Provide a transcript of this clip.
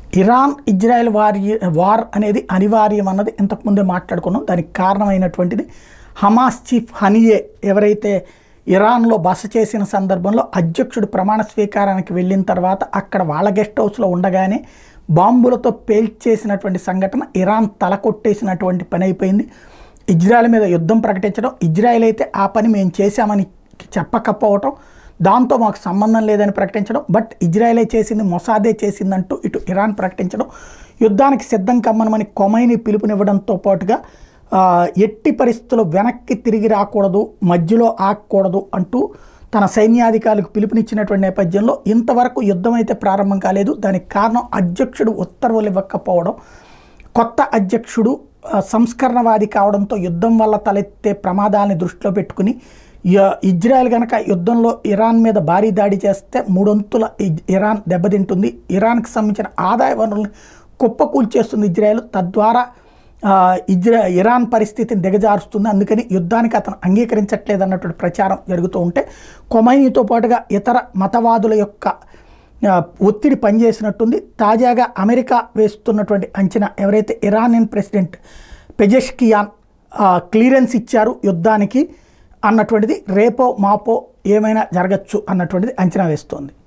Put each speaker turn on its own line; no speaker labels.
Iran Israel వారి war అనేది అనివార్యం అన్నది ఇంతకుముందే మాట్లాడుకున్నాం దానికి కారణమైనటువంటిది హమాస్ చీఫ్ హనియే ఎవరైతే ఇరాన్లో బస చేసిన సందర్భంలో అధ్యక్షుడు ప్రమాణ స్వీకారానికి వెళ్ళిన తర్వాత అక్కడ వాళ్ళ గెస్ట్ హౌస్లో ఉండగానే బాంబులతో పేల్చేసినటువంటి సంఘటన ఇరాన్ తల కొట్టేసినటువంటి పని అయిపోయింది ఇజ్రాయెల్ మీద యుద్ధం ప్రకటించడం ఇజ్రాయెల్ అయితే ఆ పని మేము చేశామని చెప్పకపోవటం దాంతో మాకు సంబంధం లేదని ప్రకటించడం బట్ ఇజ్రాయెలే చేసింది మొసాదే చేసిందంటూ ఇటు ఇరాన్ ప్రకటించడం యుద్ధానికి సిద్ధం కమ్మనమని కొమైని పిలుపునివ్వడంతో పాటుగా ఆ, ఎట్టి పరిస్థితుల్లో వెనక్కి తిరిగి రాకూడదు మధ్యలో ఆగకూడదు అంటూ తన సైన్యాధికారులకు పిలుపునిచ్చినటువంటి నేపథ్యంలో ఇంతవరకు యుద్ధం అయితే ప్రారంభం కాలేదు దానికి కారణం అధ్యక్షుడు ఉత్తర్వులు ఇవ్వకపోవడం కొత్త అధ్యక్షుడు ఆ, సంస్కరణవాది కావడంతో యుద్ధం వల్ల తలెత్తే ప్రమాదాలని దృష్టిలో పెట్టుకుని య- ఇజ్రాయెల్ కనుక యుద్ధంలో ఇరాన్ మీద భారీ దాడి చేస్తే మూడొంతుల ఇజ్- ఇరాన్ దెబ్బతింటుంది ఇరాన్కి సంబంధించిన ఆదాయ వనరుల్ని కుప్పకూల్చేస్తుంది ఇజ్రాయెల్ తద్వారా ఆ, ఇజ్రా ఇరాన్ పరిస్థితిని దిగజారుస్తుంది అందుకని యుద్ధానికి అతను అంగీకరించట్లేదు అన్నటువంటి ప్రచారం జరుగుతూ ఉంటే కొమైనీతో పాటుగా ఇతర మతవాదుల యొక్క ఆ, ఒత్తిడి పనిచేసినట్టుంది తాజాగా అమెరికా వేస్తున్నటువంటి అంచనా ఎవరైతే ఇరానియన్ ప్రెసిడెంట్ పెజెష్కియాన్ ఆ, క్లియరెన్స్ ఇచ్చారు యుద్ధానికి అన్నటువంటిది రేపో మాపో ఏమైనా జరగచ్చు అన్నటువంటిది అంచనా వేస్తోంది